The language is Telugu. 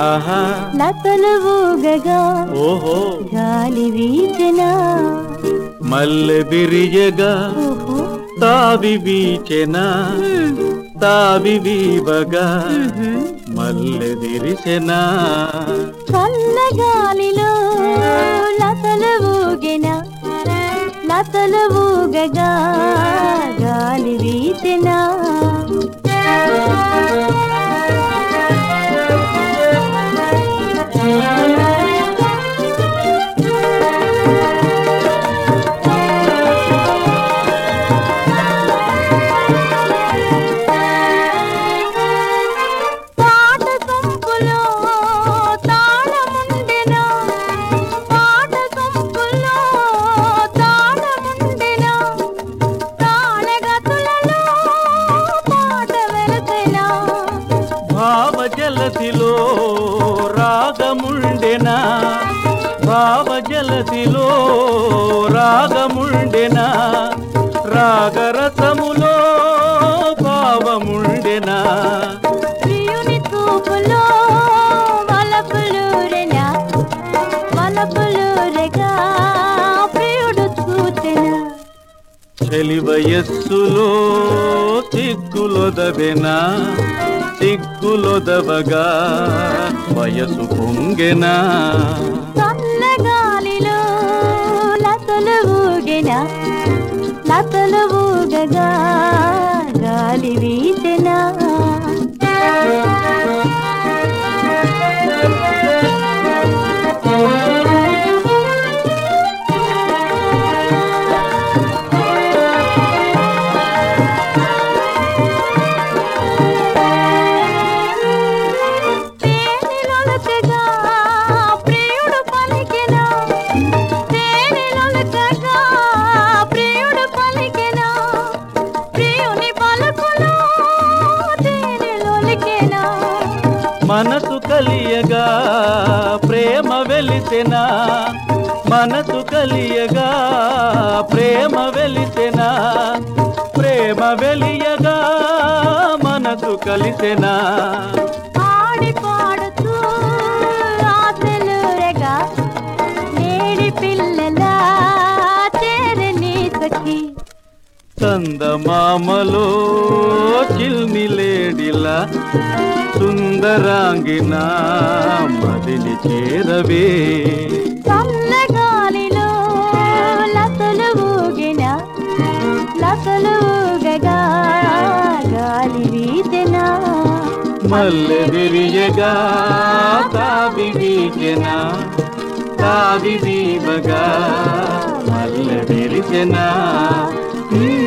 ఆహా లతలు ఊగగా ఓహో గాలి వీచెనా మల్లె విరియగా ఓహో తావి వీచెనా హ్మ్. తావి వీవగా మ్హూ. మల్లె విరిసెనా చల్లగాలిలో లతలు ఊగెనా లతలు ఊగగా గాలి వీచెనా పాట సొంపులో తాళముండెనా పాట సొంపులో తాళముండెనా తాళగతులలో పాట వెలసెనా భావ జలతిలో రాగముండెనా భావ జలతిలో రాగముండెనా రాగరసములో భావముండెనా ప్రియుని చూపులో వలపులూరెనా వలపులూరెగా ప్రియుడు చూచెనా చలి వయస్సులో సిగ్గులొదవెనా సిగ్గులొదవగా వయసు పొంగెనా చల్లగాలిలో లతలు ఊగెనా లతలు ఊగగా గాలి వీచెనా తేనెలొలకగా ప్రియుడు పలికెనా తేనెలొలకగా ప్రియుడు పలికెనా ప్రియుని పలుకులో తేనెలొలికెనా మనసు కలియగా ప్రేమ వెలిసెనా మనసు కలియగా ప్రేమ వెలిసెనా ప్రేమ వెలియగా మనసు కలిసెనా ఆడి పాడుతూ ఆశలురెగా నేడి పిల్లల చేరని సఖి చందమామలో చిల్మిలేడిలా సుందరాంగిన మదిని చేరవే చల్లగాలిలో లతలు ఊగిన లతలు ఊగగా గాలి వీచెనా మల్లె విరియగా తావి వీచెనా తావి వీవగా మల్లె విరిచెనా హ్మ్.